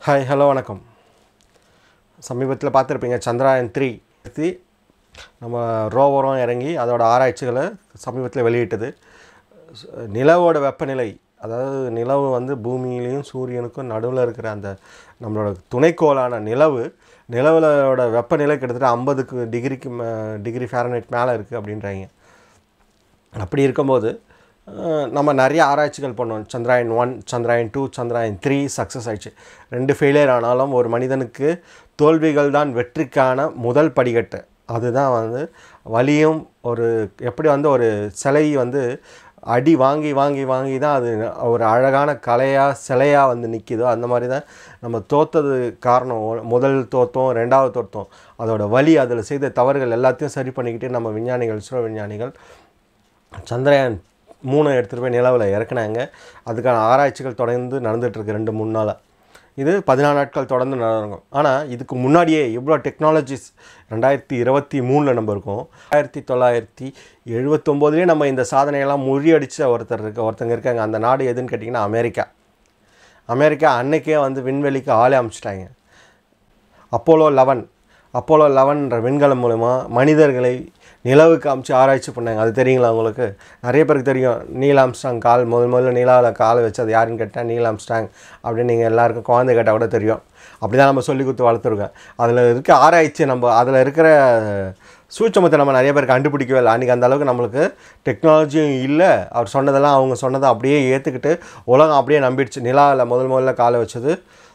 hi hello வணக்கம் சமீபத்தில் பார்த்துருப்பீங்க சந்திராயன் த்ரீ நம்ம ரோவரும் இறங்கி அதோட ஆராய்ச்சிகளை சமீபத்தில் வெளியிட்டது ஸ்- நிலவோட வெப்பநிலை அதாவது நிலவு வந்து பூமியிலையும் சூரியனுக்கும் நடுவில் இருக்கிற அந்த நம்மளோட துணைக்கோளான நிலவு நிலவோட வெப்பநிலை கிட்டத்தட்ட ஐம்பதுக்கு டிகிரிக்கு மே டிகிரி ஃபேரனைட் மேலே இருக்குது அப்படின்றாங்க அப்படி இருக்கும்போது அஹ், நம்ம நிறைய ஆராய்ச்சிகள் பண்ணோம் Chandrayaan one Chandrayaan two Chandrayaan three success ஆயிடுச்சு ரெண்டு ஃபெயிலியர் ஆனாலும் ஒரு மனிதனுக்கு தோல்விகள் தான் வெற்றிக்கான முதல் படிக்கட்டு அதுதான் வந்து வலியும் ஒரு எப்படி வந்து ஒரு சிலை வந்து அடி வாங்கி வாங்கி வாங்கி தான் அது ஒரு அழகான கலையாக சிலையாக வந்து நிற்கிதோ அந்த மாதிரி தான் நம்ம தோத்தது காரணம் ஒ- முதல் தோத்தோம் ரெண்டாவது தோத்தோம் அதோட வலி அதில் செய்த தவறுகள் எல்லாத்தையும் சரி பண்ணிக்கிட்டு நம்ம விஞ்ஞானிகள் இஸ்ரோ விஞ்ஞானிகள் சந்திரயான் மூணை எடுத்துகிட்டு போய் நிலவில் இறக்குனாங்க அதுக்கான ஆராய்ச்சிகள் தொடர்ந்து நடந்துகிட்ருக்கு ரெண்டு மூணு நாளாக இது பதினாலு நாட்கள் தொடர்ந்து நடக்கும் ஆனால் இதுக்கு முன்னாடியே இவ்வளோ டெக்னாலஜிஸ் ரெண்டாயிரத்தி இருபத்தி மூணில் நம்ம இருக்கோம் ஆயிரத்தி தொள்ளாயிரத்தி எழுபத்தொம்போதுலேயே நம்ம இந்த சாதனையெல்லாம் முறியடிச்ச ஒருத்தர் இருக்க ஒருத்தங்க இருக்காங்க அந்த நாடு எதுன்னு கேட்டிங்கன்னா அமெரிக்கா அமெரிக்கா அன்னைக்கே வந்து விண்வெளிக்கு ஆளே அமிச்சிட்டாங்க அப்போலோ லெவன் அப்போலோ லெவன்ற விண்கலம் மூலமா மனிதர்களை நிலவுக்கு அமிச்சு ஆராய்ச்சி பண்ணாங்க அது தெரியுங்களா உங்களுக்கு நிறைய பேருக்கு தெரியும் நீல் ஆம்ஸ்டாங் கால் முதல் முதல்ல நிலாவில் காலை வச்சது யாருன்னு கேட்டால் நீல் ஆம்ஸ்டாங் அப்படின்னு நீங்கள் எல்லாருக்கும் குழந்தை கேட்டால் கூட தெரியும் அப்படி தான் நம்ம சொல்லி கொடுத்து வளர்த்துருக்கோம் அதில் இருக்க ஆராய்ச்சி நம்ம அதில் இருக்கிற சூட்சமத்தை நம்ம நிறைய பேர் கண்டுபிடிக்கவே இல்லை அன்றைக்கி அந்த அளவுக்கு நம்மளுக்கு டெக்னாலஜியும் இல்லை அவர் சொன்னதெல்லாம் அவங்க சொன்னதை அப்படியே ஏற்றுக்கிட்டு உலகம் அப்படியே நம்பிடுச்சு நிலாவில் முதல் முதல்ல காலை வச்சது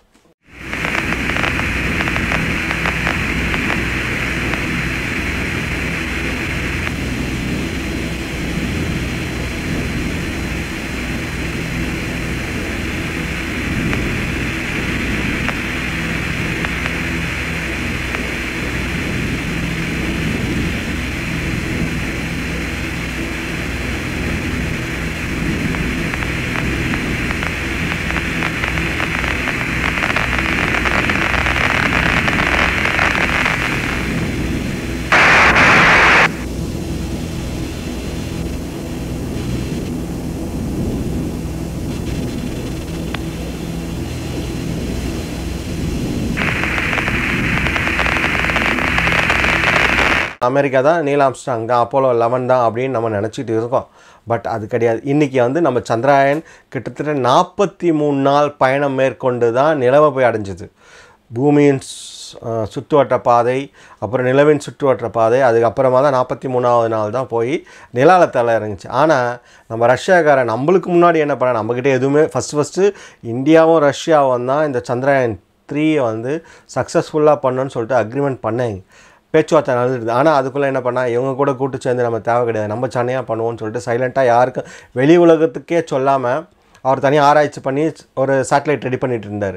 அமெரிக்கா தான் நீல் ஆம்ஸ்டாங் தான் அப்போலோ லெவன் தான் அப்படின்னு நம்ம நினச்சிட்டு இருக்கோம் பட் அது கிடையாது இன்றைக்கி வந்து நம்ம சந்திராயன் கிட்டத்தட்ட நாற்பத்தி மூணு நாள் பயணம் மேற்கொண்டு தான் நிலவை போய் அடைஞ்சது பூமியின் சு- அஹ் சுற்றுவட்ட பாதை அப்புறம் நிலவின் சுற்றுவட்ட பாதை அதுக்கப்புறமா தான் நாற்பத்தி மூணாவது நாள் தான் போய் நிலால தலை இறங்குச்சு ஆனால் நம்ம ரஷ்யாக்காரன் நம்மளுக்கு முன்னாடி என்ன பண்ண நம்மக்கிட்ட எதுவுமே ஃபஸ்ட்டு ஃபஸ்ட்டு இந்தியாவும் ரஷ்யாவும் தான் இந்த சந்திராயன் த்ரீயை வந்து சக்ஸஸ்ஃபுல்லாக பண்ணணும்னு சொல்லிட்டு அக்ரிமெண்ட் பண்ணாங்க பேச்சுவார்த்தை நடந்துடுது ஆனால் அதுக்குள்ளே என்ன பண்ணால் இவங்க கூட கூட்டு சேர்ந்து நம்ம தேவை கிடையாது நம்ம சனையாக பண்ணுவோம்னு சொல்லிட்டு சைலண்ட்டாக யாருக்கும் வெளி உலகத்துக்கே சொல்லாமல் அவர் தனியாக ஆராய்ச்சி பண்ணி ஒரு சேட்டலைட் ரெடி பண்ணிட்டு இருந்தார்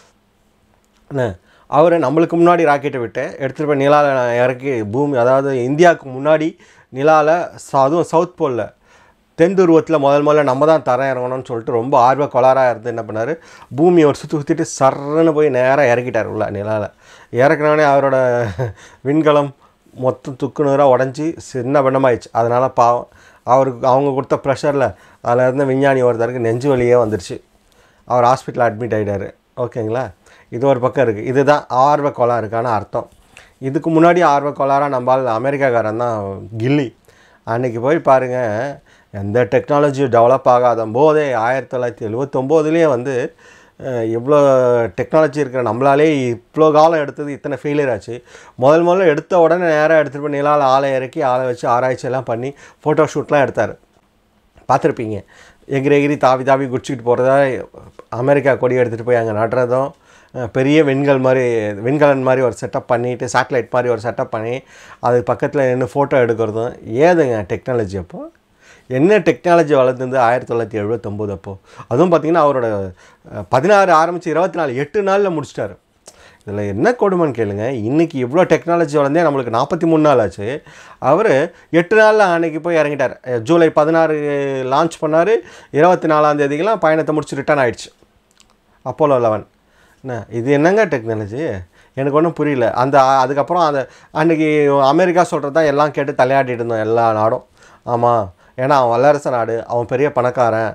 என்ன அவர் நம்மளுக்கு முன்னாடி ராக்கெட்டை விட்டு எடுத்துகிட்டு போய் நிலாவில் இறக்கி பூமி அதாவது இந்தியாவுக்கு முன்னாடி நிலாவில் அதுவும் சவுத் போலில் தென் துருவத்தில் முதல் முதல்ல நம்ம தான் தரம் இறங்கணும்னு சொல்லிட்டு ரொம்ப ஆர்வ கொளாராக இருந்து என்ன பண்ணார் பூமியை ஒரு சுற்றி சுற்றிட்டு சர்றன்னு போய் நேராக இறக்கிட்டார் உள்ள நிலாவில் இறக்குனோடனே அவரோட விண்கலம் மொத்தம் துக்குநூறாக உடஞ்சி சின்ன பின்னமாயிடுச்சு அதனால் பாவம் அவருக்கு அவங்க கொடுத்த ப்ரெஷரில் அதில் இருந்த விஞ்ஞானி ஒருத்தருக்கு நெஞ்சு வலியே வந்துருச்சு அவர் ஹாஸ்பிட்டலில் அட்மிட் ஆகிட்டாரு ஓகேங்களா இது ஒரு பக்கம் இருக்குது இதுதான் ஆர்வ கோளாறுக்கான அர்த்தம் இதுக்கு முன்னாடி ஆர்வ கோளாறாக நம்மால் அமெரிக்காக்காரன் தான் கில்லி அன்றைக்கி போய் பாருங்கள் எந்த டெக்னாலஜியும் டெவலப் ஆகாத போதே ஆயிரத்தி தொள்ளாயிரத்தி எழுவத்தொம்போதுலேயே வந்து அஹ், இவ்வளோ டெக்னாலஜி இருக்கிற நம்மளாலே இவ்வளோ காலம் எடுத்தது இத்தனை ஃபெயிலியர் ஆச்சு முதல் முதல்ல எடுத்த உடனே நேராக எடுத்துகிட்டு போய் நிலாவில் ஆளை இறக்கி ஆளை வச்சு ஆராய்ச்சி எல்லாம் பண்ணி ஃபோட்டோ ஷூட்லாம் எடுத்தார் பார்த்துருப்பீங்க எகிரி எகிரி தாவி தாவி குடிச்சிக்கிட்டு போகிறதா அமெரிக்கா கொடி எடுத்துகிட்டு போய் அங்கே நடுறதும் அஹ், பெரிய விண்கல் மாதிரி விண்கலன் மாதிரி ஒரு செட்டப் பண்ணிவிட்டு சேட்டலைட் மாதிரி ஒரு செட்டப் பண்ணி அது பக்கத்தில் நின்று ஃபோட்டோ எடுக்கிறதும் ஏதுங்க டெக்னாலஜி அப்போ என்ன டெக்னாலஜி வளர்ந்தது ஆயிரத்தி தொள்ளாயிரத்தி எழுபத்தொம்போது அப்போது அதுவும் பார்த்தீங்கன்னா அவரோட அஹ், பதினாறு ஆரம்பித்து இருபத்தி நாலு எட்டு நாளில் முடிச்சிட்டாரு இதில் என்ன கொடுமைன்னு கேளுங்க இன்றைக்கி இவ்வளோ டெக்னாலஜி வளர்ந்தே நம்மளுக்கு நாற்பத்தி மூணு நாள் ஆச்சு அவர் எட்டு நாளில் அன்னைக்கு போய் இறங்கிட்டார் அஹ் ஜூலை பதினாறு லான்ச் பண்ணார் இருபத்தி நாலாம் தேதிக்கெல்லாம் பயணத்தை முடிச்சு ரிட்டர்ன் ஆயிடுச்சு அப்போலோ லெவன் என்ன இது என்னங்க டெக்னாலஜி எனக்கு ஒன்றும் புரியல அந்த அதுக்கப்புறம் அந்த அன்றைக்கி அமெரிக்கா சொல்கிறது தான் எல்லாம் கேட்டு தலையாட்டிட்டு இருந்தோம் எல்லா நாடும் ஆமாம் ஏன்னா அவன் வல்லரசு நாடு அவன் பெரிய பணக்காரன்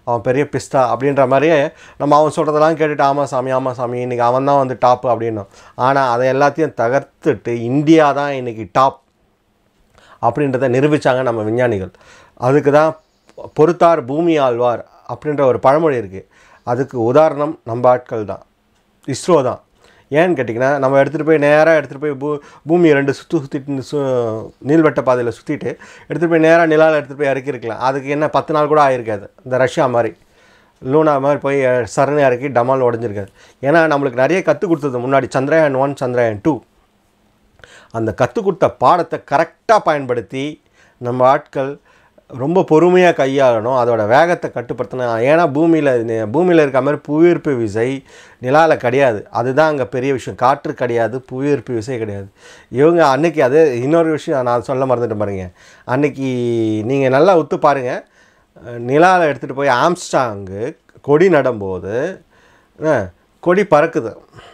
அவன் பெரிய பிஸ்தா அப்படின்ற மாதிரியே நம்ம அவன் சொல்கிறதெல்லாம் கேட்டுட்டு ஆமாம் சாமி ஆமாம் சாமி இன்றைக்கி அவன் தான் வந்து டாப்பு அப்படின்னோம் ஆனால் அதை எல்லாத்தையும் தகர்த்துட்டு இந்தியா தான் இன்றைக்கி டாப் அப்படின்றத நிரூபித்தாங்க நம்ம விஞ்ஞானிகள் அதுக்கு தான் பொறுத்தார் பூமி ஆழ்வார் அப்படின்ற ஒரு பழமொழி இருக்குது அதுக்கு உதாரணம் நம்ம ஆட்கள் தான் இஸ்ரோ தான் ஏன்னு கேட்டிங்கன்னா நம்ம எடுத்துகிட்டு போய் நேராக எடுத்துகிட்டு போய் பூ பூமியை ரெண்டு சுற்று சுற்றிட்டு சு நீள்வட்ட பாதையில் சுற்றிட்டு எடுத்துகிட்டு போய் நேராக நிலாவில் எடுத்துகிட்டு போய் இறக்கிருக்கலாம் அதுக்கு என்ன பத்து நாள் கூட ஆயிருக்காது இந்த ரஷ்யா மாதிரி லூனா மாதிரி போய் சரணை இறக்கி டமால் உடஞ்சிருக்காது ஏன்னா நம்மளுக்கு நிறைய கற்றுக் கொடுத்தது முன்னாடி சந்திரயான் ஒன் சந்திரயான் டூ அந்த கற்றுக் கொடுத்த பாடத்தை கரெக்டாக பயன்படுத்தி நம்ம ஆட்கள் ரொம்ப பொறுமையாக கையாளணும் அதோட வேகத்தை கட்டுப்படுத்தணும் ஏன்னா பூமியில் பூமியில் இருக்க மாதிரி புவியீர்ப்பு விசை நிலாவில் கிடையாது அதுதான் அங்கே பெரிய விஷயம் காற்று கிடையாது புவியீர்ப்பு விசை கிடையாது இவங்க அன்னைக்கு அது இன்னொரு விஷயம் நான் சொல்ல மறந்துட்டு பாருங்க அன்னைக்கு நீங்கள் நல்லா ஒத்து பாருங்கள் நிலாவில் எடுத்துகிட்டு போய் ஆம்ஸ்டாங்கு கொடி நடும்போது அஹ், கொடி பறக்குது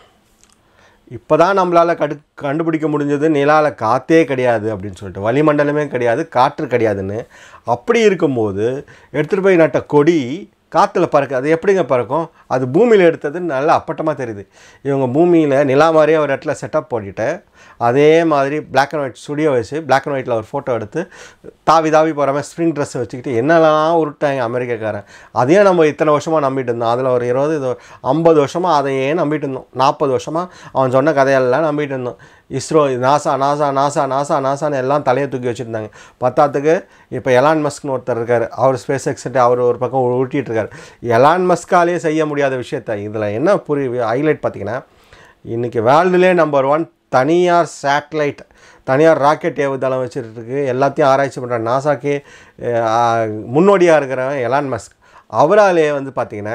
இப்போ தான் நம்மளால் கடு கண்டுபிடிக்க முடிஞ்சது நிலாவில் காற்றே கிடையாது அப்படின்னு சொல்லிட்டு வளிமண்டலமே கிடையாது காற்று கிடையாதுன்னு அப்படி இருக்கும்போது எடுத்துகிட்டு போய் நட்ட கொடி காற்றுல பறக்கு அது எப்படிங்க பறக்கும் அது பூமியில் எடுத்தது நல்லா அப்பட்டமாக தெரியுது இவங்க பூமியில் நிலா மாதிரியே ஒரு இடத்துல செட்டப் போட்டுட்டு அதே மாதிரி Black அண்ட் ஒயிட் ஸ்டுடியோ வச்சு Black அண்ட் ஒயிட்டில் ஒரு ஃபோட்டோ எடுத்து தாவி தாவி போகிற மாதிரி ஸ்ப்ரிங் ட்ரெஸ்ஸை வச்சுக்கிட்டு என்னெல்லாம் உருட்டாங்க அமெரிக்காக்காரன் அதையே நம்ம இத்தனை வருஷமாக நம்பிட்டு இருந்தோம் அதில் ஒரு இருபது இது ஐம்பது வருஷமாக அதையே நம்பிட்டு இருந்தோம் நாற்பது வருஷமாக அவன் சொன்ன கதையெல்லாம் நம்பிட்டு இருந்தோம் ISRO NASA NASA NASA NASA நாசான்னு எல்லாம் தலையை தூக்கி வச்சுருந்தாங்க பத்தாத்துக்கு இப்போ எலான் மஸ்க்னு ஒருத்தர் இருக்கார் அவர் ஸ்பேஸ் எக்ஸிட்டு அவர் ஒரு பக்கம் உருட்டிட்டு இருக்கார் எலான் மஸ்காலே செய்ய முடியாத விஷயத்த இதில் என்ன புரிய ஹைலைட் பார்த்தீங்கன்னா இன்றைக்கி வேர்ல்டுலே நம்பர் ஒன் தனியார் சேட்டலைட் தனியார் ராக்கெட் ஏவுதளம் வச்சுட்டு இருக்கு எல்லாத்தையும் ஆராய்ச்சி பண்ணுற நாசாக்கே முன்னோடியாக இருக்கிறவன் எலான் மஸ்க் அவராலே வந்து பார்த்திங்கன்னா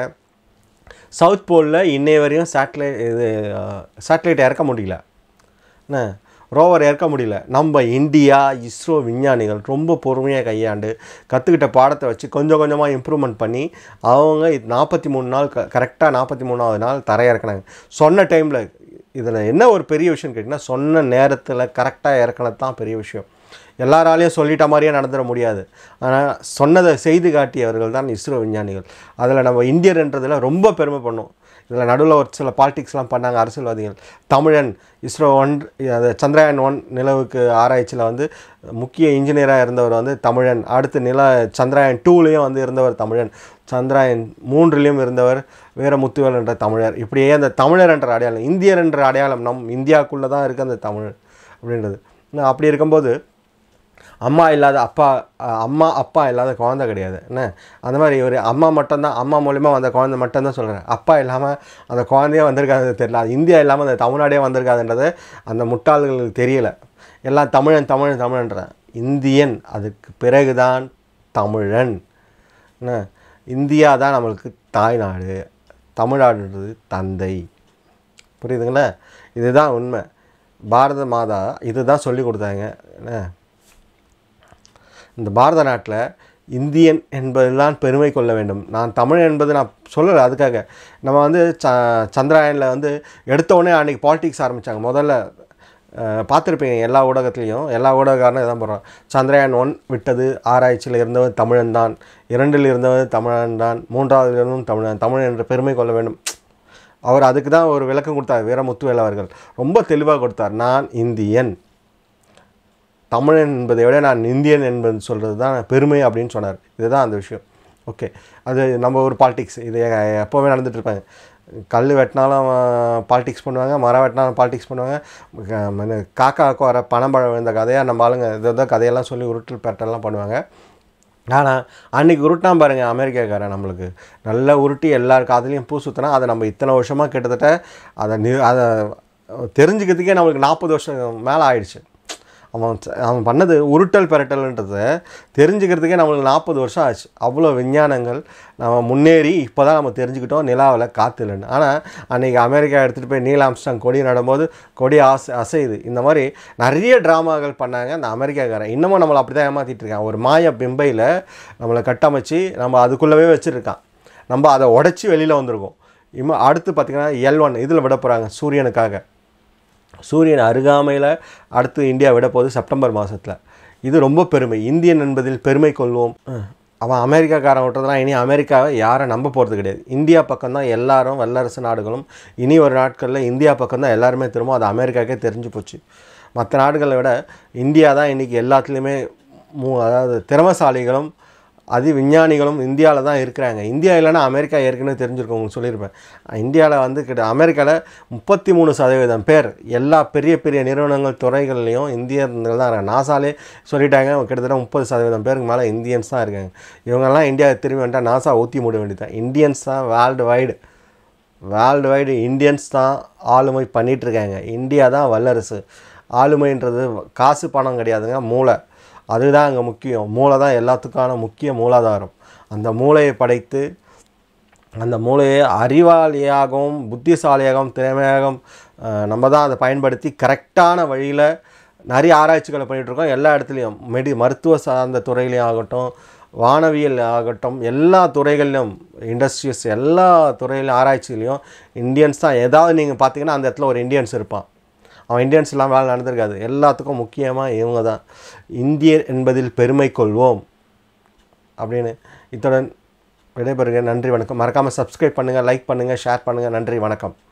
சவுத் போலில் இன்னைய வரையும் சேட்டலைட் இது சேட்டலைட் இறக்க முடியல என்ன ரோவர் இறக்க முடியல நம்ம இந்தியா இஸ்ரோ விஞ்ஞானிகள் ரொம்ப பொறுமையாக கையாண்டு கற்றுக்கிட்ட பாடத்தை வச்சு கொஞ்சம் கொஞ்சமாக இம்ப்ரூவ்மெண்ட் பண்ணி அவங்க நாற்பத்தி மூணு நாள் க கரெக்டாக நாற்பத்தி மூணாவது நாள் தரையிறக்குனாங்க சொன்ன டைமில் இதில் என்ன ஒரு பெரிய விஷயம் கேட்டிங்கன்னா சொன்ன நேரத்தில் கரெக்டாக இறக்கினது தான் பெரிய விஷயம் எல்லாராலையும் சொல்லிட்ட மாதிரியே நடந்துட முடியாது ஆனால் சொன்னதை செய்து காட்டியவர்கள் தான் இஸ்ரோ விஞ்ஞானிகள் அதில் நம்ம இந்தியர்ன்றதில் ரொம்ப பெருமை பண்ணோம் இதில் நடுவில் ஒரு சில பாலிடிக்ஸ்லாம் பண்ணாங்க அரசியல்வாதிகள் தமிழன் இஸ்ரோ ஒன் அது சந்திரயான் ஒன் நிலவுக்கு ஆராய்ச்சியில் வந்து முக்கிய இன்ஜினியராக இருந்தவர் வந்து தமிழன் அடுத்து நில சந்திரயான் டூலேயும் வந்து இருந்தவர் தமிழன் சந்திராயன் மூன்றுலேயும் இருந்தவர் வீரமுத்துவேல் என்ற தமிழர் இப்படியே அந்த தமிழர் என்ற அடையாளம் இந்தியர் என்ற அடையாளம் நம் இந்தியாவுக்குள்ளே தான் இருக்குது அந்த தமிழ் அப்படின்றது இன்னும் அப்படி இருக்கும்போது அம்மா இல்லாத அப்பா அஹ், அம்மா அப்பா இல்லாத குழந்தை கிடையாது என்ன அந்த மாதிரி ஒரு அம்மா மட்டும்தான் அம்மா மூலிமா வந்த குழந்தை மட்டும்தான் சொல்கிறேன் அப்பா இல்லாமல் அந்த குழந்தையே வந்திருக்காது தெரியல அது இந்தியா இல்லாமல் அந்த தமிழ்நாடே வந்திருக்காதுன்றது அந்த முட்டாள்களுக்கு தெரியல எல்லாம் தமிழன் தமிழன் தமிழன்றேன் இந்தியன் அதுக்கு பிறகுதான் தமிழன் என்ன இந்தியா தான் நம்மளுக்கு தாய்நாடு தமிழ்நாடுன்றது தந்தை புரியுதுங்களா இதுதான் உண்மை பாரத மாதா இதுதான் சொல்லி கொடுத்தாங்க என்ன இந்த பாரத நாட்டில் இந்தியன் என்பதுதான் பெருமை கொள்ள வேண்டும் நான் தமிழ் என்பது நான் சொல்லலை அதுக்காக நம்ம வந்து ச சந்திராயனில் வந்து எடுத்த உடனே அன்றைக்கி பாலிடிக்ஸ் ஆரம்பித்தாங்க முதல்ல அஹ், பார்த்திருப்பீங்க எல்லா ஊடகத்துலேயும் எல்லா ஊடகக்காரனும் இதான் போடுறோம் சந்திரயான் ஒன் விட்டது ஆராய்ச்சியில் இருந்தவன் தமிழன் தான் இரண்டில் இருந்தவன் தமிழன் தான் மூன்றாவதுல இருந்தும் தமிழன் தமிழன் என்ற பெருமை கொள்ள வேண்டும் அவர் அதுக்கு தான் ஒரு விளக்கம் கொடுத்தார் வீரமுத்துவேல் அவர்கள் ரொம்ப தெளிவாக கொடுத்தார் நான் இந்தியன் தமிழன் என்பதை விட நான் இந்தியன் என்பது சொல்கிறது தான் பெருமை அப்படின்னு சொன்னார் இதுதான் அந்த விஷயம் ஓகே அது நம்ம ஒரு பாலிடிக்ஸ் இது எ- எப்போவுமே நடந்துட்டு இருப்பாங்க கல் வெட்டினாலும் பாலிடிக்ஸ் பண்ணுவாங்க மரம் வெட்டினாலும் பாலிடிக்ஸ் பண்ணுவாங்க க- மன- காக்காவுக்கு வர பணம்பழம் விழுந்த கதையாக நம்ம ஆளுங்க இதை கதையெல்லாம் சொல்லி உருட்டு பெட்டெல்லாம் பண்ணுவாங்க ஆனால் அன்றைக்கி உருட்டான் பாருங்க அமெரிக்காக்காரன் நம்மளுக்கு நல்லா உருட்டி எல்லார் காதுலையும் பூ சுற்றினா அதை நம்ம இத்தனை வருஷமாக கிட்டத்தட்ட அதை நி அதை தெரிஞ்சுக்கிறதுக்கே நம்மளுக்கு நாற்பது வருஷம் மேலே ஆயிடுச்சு அவன் ச- அவன் பண்ணது உருட்டல் பெரட்டல்ன்றதை தெரிஞ்சுக்கிறதுக்கே நம்மளுக்கு நாற்பது வருஷம் ஆச்சு அவ்வளோ விஞ்ஞானங்கள் நம்ம முன்னேறி இப்போ தான் நம்ம தெரிஞ்சுக்கிட்டோம் நிலாவில் காற்று இல்லைன்னு ஆனால் அன்றைக்கி அமெரிக்கா எடுத்துகிட்டு போய் நீல் ஆம்ஸ்டாங் கொடி நடும்போது கொடி ஆசை அசையுது இந்த மாதிரி நிறைய ட்ராமாக்கள் பண்ணாங்க அந்த அமெரிக்காக்காரன் இன்னமும் நம்மளை அப்படி தான் ஏமாற்றிட்டு இருக்கான் ஒரு மாய பிம்பையில் நம்மளை கட்டமைச்சு நம்ம அதுக்குள்ளவே வச்சுருக்கான் நம்ம அதை உடச்சி வெளியில் வந்திருக்கோம் இம்ம அடுத்து பார்த்திங்கன்னா எல் ஒன் இதில் விட போகிறாங்க சூரியனுக்காக சூரியன் அருகாமையில் அடுத்து இந்தியா விட போகுது செப்டம்பர் மாதத்தில் இது ரொம்ப பெருமை இந்தியன் என்பதில் பெருமை கொள்வோம் அஹ், அவன் அமெரிக்காக்காரன் விட்டதெல்லாம் இனி அமெரிக்காவை யாரும் நம்ப போகிறது கிடையாது இந்தியா பக்கம் தான் எல்லாரும் வல்லரசு நாடுகளும் இனி ஒரு நாட்களில் இந்தியா பக்கம் தான் எல்லாருமே திரும்ப அது அமெரிக்காக்கே தெரிஞ்சு போச்சு மற்ற நாடுகளை விட இந்தியா தான் இன்றைக்கி எல்லாத்துலேயுமே மூ அதாவது திறமசாலிகளும் அதி விஞ்ஞானிகளும் இந்தியாவில் தான் இருக்கிறாங்க இந்தியா இல்லைன்னா அமெரிக்கா ஏற்கனவே தெரிஞ்சிருக்கும் உங்களுக்கு சொல்லியிருப்பேன் இந்தியாவில் வந்து கிட்ட அமெரிக்காவில் முப்பத்தி மூணு சதவீதம் பேர் எல்லா பெரிய பெரிய நிறுவனங்கள் துறைகள்லையும் இந்தியர்கள் தான் இருக்காங்க நாசாலே சொல்லிட்டாங்க கிட்டத்தட்ட முப்பது சதவீதம் பேருக்கு மேலே இந்தியன்ஸ் தான் இருக்காங்க இவங்கெல்லாம் இந்தியா திரும்பி வந்துட்டால் நாசா ஊற்றி மூட வேண்டியது இந்தியன்ஸ் தான் world wide world wide Indians தான் ஆளுமை பண்ணிட்டு இருக்காங்க இந்தியா தான் வல்லரசு ஆளுமைன்றது காசு பணம் கிடையாதுங்க மூளை அதுதான் அங்கே முக்கியம் மூளை தான் எல்லாத்துக்கான முக்கிய மூலாதாரம் அந்த மூளையை படைத்து அந்த மூளையை அறிவாளியாகவும் புத்திசாலியாகவும் திறமையாகவும் அஹ், நம்ம தான் அதை பயன்படுத்தி கரெக்டான வழியில் நிறைய ஆராய்ச்சிகளை பண்ணிகிட்டு இருக்கோம் எல்லா இடத்துலையும் மெடி மருத்துவ சார்ந்த துறையிலையும் ஆகட்டும் வானவியல் ஆகட்டும் எல்லா துறைகளிலும் இண்டஸ்ட்ரீஸ் எல்லா துறையிலும் ஆராய்ச்சியிலையும் இந்தியன்ஸ் தான் ஏதாவது நீங்கள் பார்த்தீங்கன்னா அந்த இடத்துல ஒரு இந்தியன்ஸ் இருப்பான் அவன் இந்தியன்ஸ் எல்லாம் வேலை நடந்திருக்காது எல்லாத்துக்கும் முக்கியமாக இவங்க தான் இந்தியர் என்பதில் பெருமை கொள்வோம் அப்படின்னு இத்துடன் விடைபெறுகிறேன் நன்றி வணக்கம் மறக்காமல் சப்ஸ்கிரைப் பண்ணுங்கள் லைக் பண்ணுங்கள் ஷேர் பண்ணுங்கள் நன்றி வணக்கம்